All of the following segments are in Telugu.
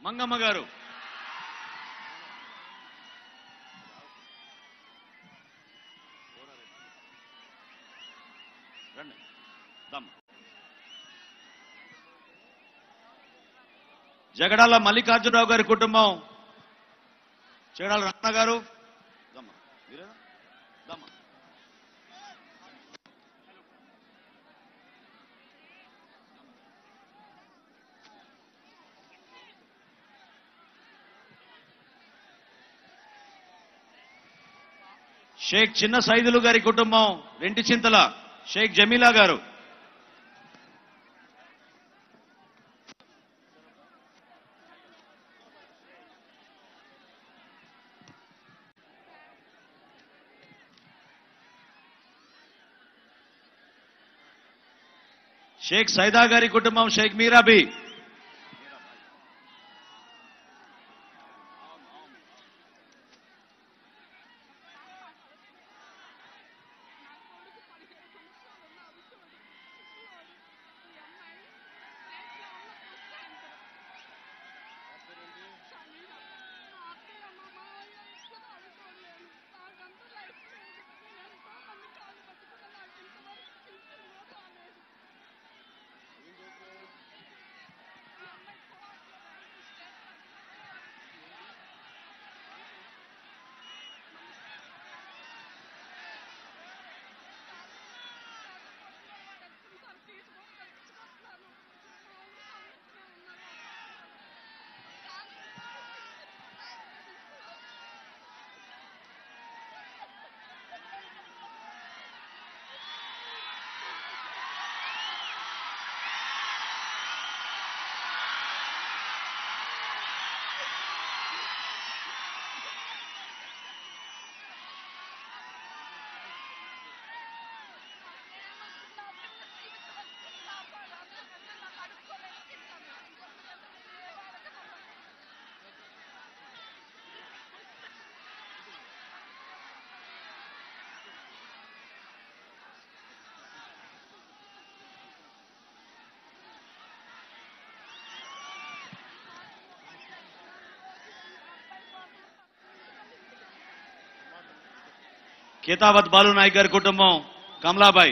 మంగమ్మ గారు రండి దమ్మ జగడాల మల్లికార్జునరావు గారి కుటుంబం జగడాల రత్న గారు దమ్మ మీరేనా దమ్మ షేక్ చిన్న సైదులు గారి కుటుంబం రెంటి చింతల షేక్ జమీలా గారు షేక్ సైదా గారి కుటుంబం షేక్ మీరాబీ కేతావత్ బాలు నాయక్ గారి కుటుంబం కమలాబాయి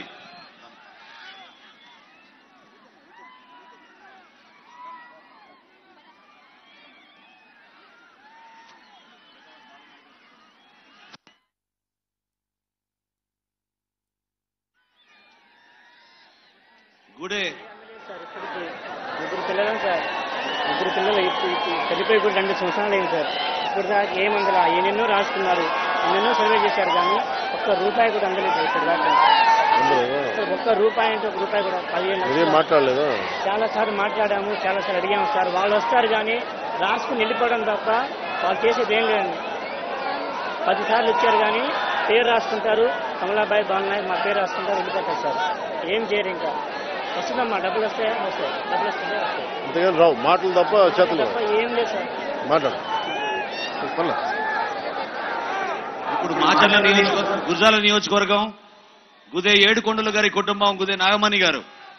గుడే సార్ ఇప్పటికి ముగ్గురు పిల్లలు సార్ ముగ్గురు పిల్లలు ఇప్పుడు ఇప్పుడు చనిపోయి కూడా రెండు సంవత్సరాలు అయింది సార్ ఇప్పుడు దాకా ఏమందల ఎన్నెన్నో రాసుకున్నారు ఎన్నెన్నో సర్వే చేశారు కానీ ఒక్క రూపాయి కూడా అందలేదు ఇప్పుడు దాకా అందరూ ఒక్క రూపాయి అంటే ఒక రూపాయి కూడా పదిహేను మీరేం లక్షలు. మాట్లాడలేదు చాలా సార్లు మాట్లాడాము చాలా సార్లు అడిగాము సార్ వాళ్ళు వస్తారు కానీ రాసుకుని వెళ్ళిపోవడం తప్ప వాళ్ళు చేసేది ఏం లేదండి పది సార్లు ఇచ్చారు కానీ పేరు రాసుకుంటారు కమలాబాయి బాలనాయక్ మా పేరు రాసుకుంటారు వెళ్ళిపోతారు సార్ ఏం చేయరు ఇంకా వస్తుందమ్మా డబ్బులు వస్తాయా వస్తాయి డబ్బులు వస్తాయా వస్తాయి అంతేగాని రావు మాటలు తప్ప చేతులు తప్ప ఏం లేదు సార్ మాట్లాడు పర్లే. ఇప్పుడు మాచర్ల నియోజకవర్గం గురజాల నియోజకవర్గం గుదే ఏడుకొండల గారి కుటుంబం గుదే నాగమణి గారు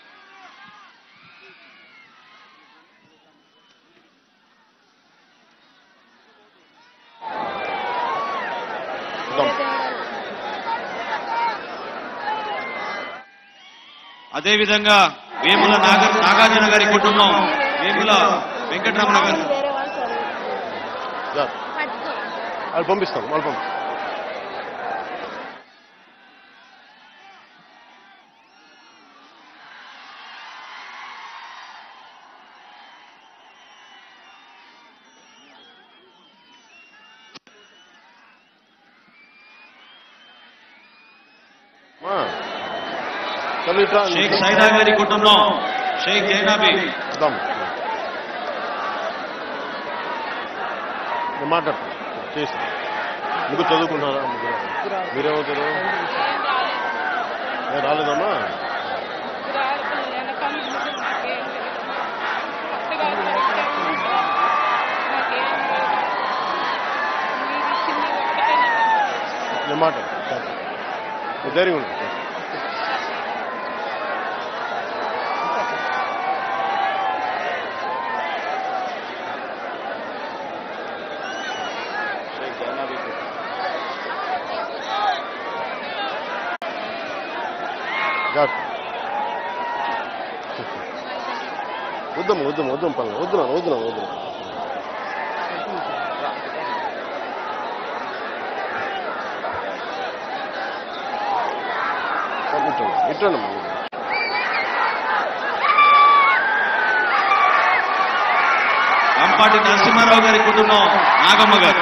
ఇద్దాం. అదేవిధంగా వేముల నాగ నాగార్జున గారి కుటుంబం వేముల వెంకటరమణ గారు రా. వాళ్ళు పంపిస్తాం వాళ్ళు పంపిస్తాం మా. చలో ఇట్రా. షేక్ సైదా గారి కుటుంబం షేక్ జైనాబీ ఇద్దాం. నేను మాట్లాడతాను చేసి ముగ్గురు చదువుకుంటారా ముగ్గురు మీరేమవుతారు ఏ, రాలేదమ్మా నేను మాట్లాడతాను నువ్వు ధైర్యంగా ఉండు జాగ్రత్త వద్దమ్మ వద్దమ్మ వద్దమ్మ పర్లేదు వద్దున్నాను వద్దున్నాను వద్దున్నాను ఇట్టండి ఇట్టండమ్మా అంపాటి నరసింహారావు గారి కుటుంబం నాగమ్మ గారు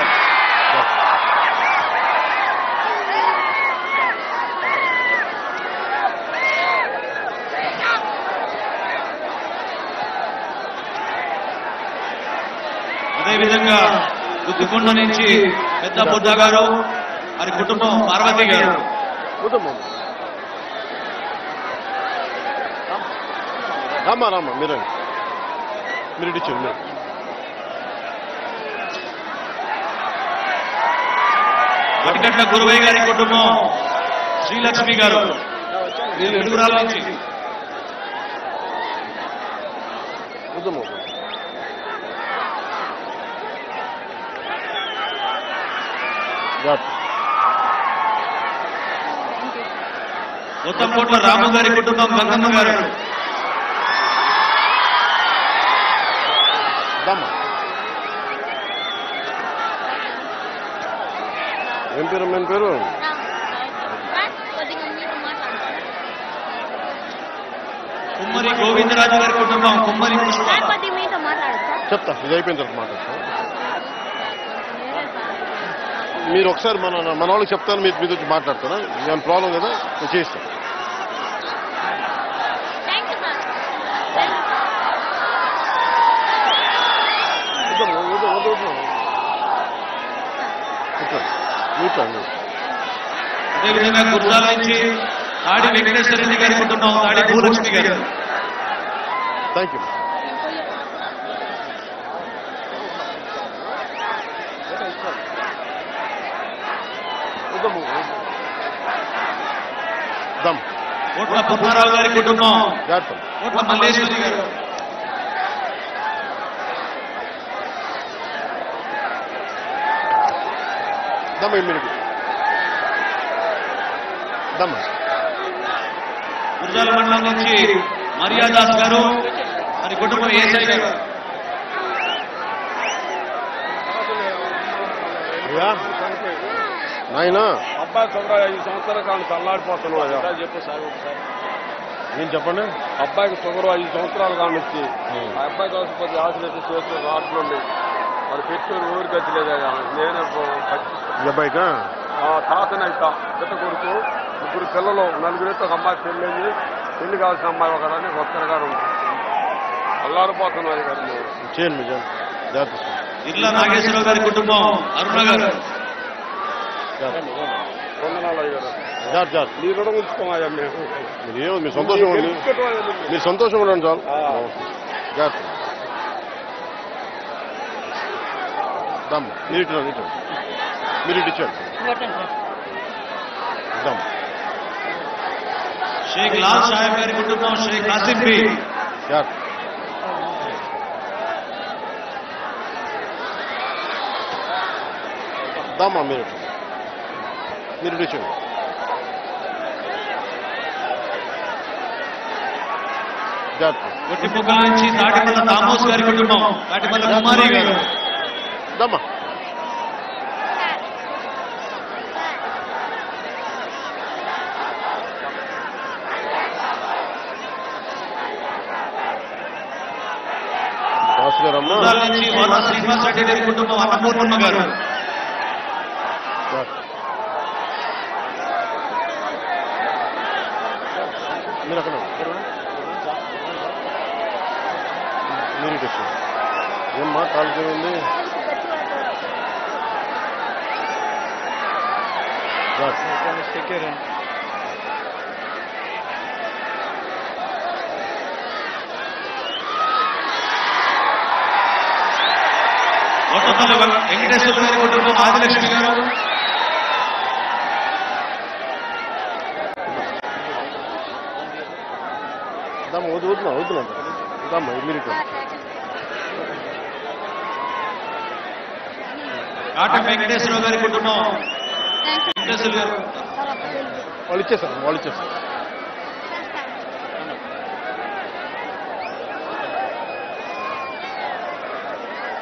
అదేవిధంగా దుద్దికొండ నుంచి పెద్ద బుద్ధ గారు వారి కుటుంబం పార్వతి గారు వద్దమ్మా రామ్మా రామ్మా మీరండి మీరు ఇటు ఇచ్చేయండి మీరు వటికట్ల గురువయ్య గారి కుటుంబం శ్రీలక్ష్మి గారు వీరు వెలుగురాల నుంచి వద్దమ్మా వద్దమ్మా. జాగ్రత్త ఉత్తంకోట్ల రాము గారి కుటుంబం గంగమ్మ గారు దమ్మా ఏం పేరు ఏం పేరు కొద్దిగా మీరు మాట్లాడండి కుమ్మరి గోవిందరాజు గారి కుటుంబం కుమ్మరి పుష్ప సార్ కొద్దిగా మీతో మాట్లాడచ్చా చెప్తా ఇది అయిపోయిన తర్వాత మాట్లాడతా మీరు ఒకసారి మన మన వాళ్ళకి చెప్తాను మీరు మీద వచ్చి మాట్లాడతారా ఏం ప్రాబ్లం కదా నేను చేస్తాను థ్యాంక్ యూ సార్ వద్దమ్మా, వద్దు, వద్దు, వద్దు. కూర్చోండి. కూర్చోండి. అదేవిధంగా గుర్జాల నుంచి తాడి వెంకటేశ్వర రెడ్డి గారి కుటుంబం తాడి భూలక్ష్మి గారు థ్యాంక్ యూ వద్దమ్మా, వద్దు. దమ్ కోట్ల పున్నారావు గారి కుటుంబం జాగ్రత్త కోట్ల మల్లేశ్వరి గారు దమ్మ మీరు దమ్మ గుర్జాల మండలం నుంచి మర్యాదాస్ గారు మరి కుటుంబం ఏసై గారు అయ్యా నాయనా అబ్బాయి తొందర ఐదు సంవత్సరాల కాలం తల్లాడిపోతున్నాడు చెప్పు సార్ ఒకసారి నేను చెప్పండి అబ్బాయికి షుగర్ ఐదు సంవత్సరాల కాలం వచ్చి ఆ అబ్బాయి కోసం కొద్ది ఆశలైతే చేతులు రాట్లుండి మరి పెట్టుకుని ఊరికి గచ్చలేదా నేనే పట్టిస్తాను ఈ అబ్బాయికా ఆ తాతనైతా పెద్ద కొడుకు ముగ్గురు పిల్లలు నలుగురితో ఒక అమ్మాయి పెళ్ళయింది పెళ్లి కావాల్సిన అమ్మాయి ఒకడని ఒక్కరి గారు ఉంది అల్లాడిపోతున్నారు గారు మేము చేయండి మీరు చేయండి. జాగ్రత్త తీసుకోండి. ఇర్ల నాగేశ్వరరావు గారి కుటుంబం అరుణ గారు జాగ్రత్త వందనాలు అయ్యారు జాగ్రత్త జాగ్రత్త నీ రుణం ఉంచుకోమయ్యా మేము మీరు ఏమో మీరు సంతోషంగా ఉండి గెలుచుకోవటం మీరు సంతోషంగా ఉండండి చాలు ఆ. జాగ్రత్త దమ్ మీరు ఇటు రండి, ఇటు రండి. మీరు ఇటు ఇచ్చారు దమ్ షేక్ లాల్ సాహెబ్ గారి కుటుంబం షేక్ కాసిం బి జాగ్రత్త దమ్మా మీరు ఇటు. మీరు ఇటు ఇచ్చారు జాగ్రత్త కొట్టిపుక్కల నుంచి తాటిపల్ల తామోస్ గారి కుటుంబం తాటిపల్ల కుమారి గారు దమ్మా దాస్ గారు అమ్మా గుర్జాల నుంచి వర్ర శ్రీనివాస్ రెడ్డి గారి కుటుంబం అన్నపూర్ణమ్మ గారు మీరు అక్కడ ఉండండి. మీరు ఇటు వచ్చేయండి. ఏమ్మా కాలుకి ఏమైంది జాగ్రత్త. కోటపల్లి వెంకటేశ్వర గారి కుటుంబం ఆదిలక్ష్మి గారు దమ్మ వద్దు వద్దునా వద్దునా దమ్మ మీరు ఇటు కాట వెంకటేశ్వరరావు గారి కుటుంబం థ్యాంక్ యూ వెంకటేశ్వర గారు వాళ్ళు ఇచ్చేస్తారు వాళ్ళు ఇచ్చేస్తారు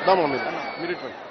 దామా మీరు మీరు ఇటువంటి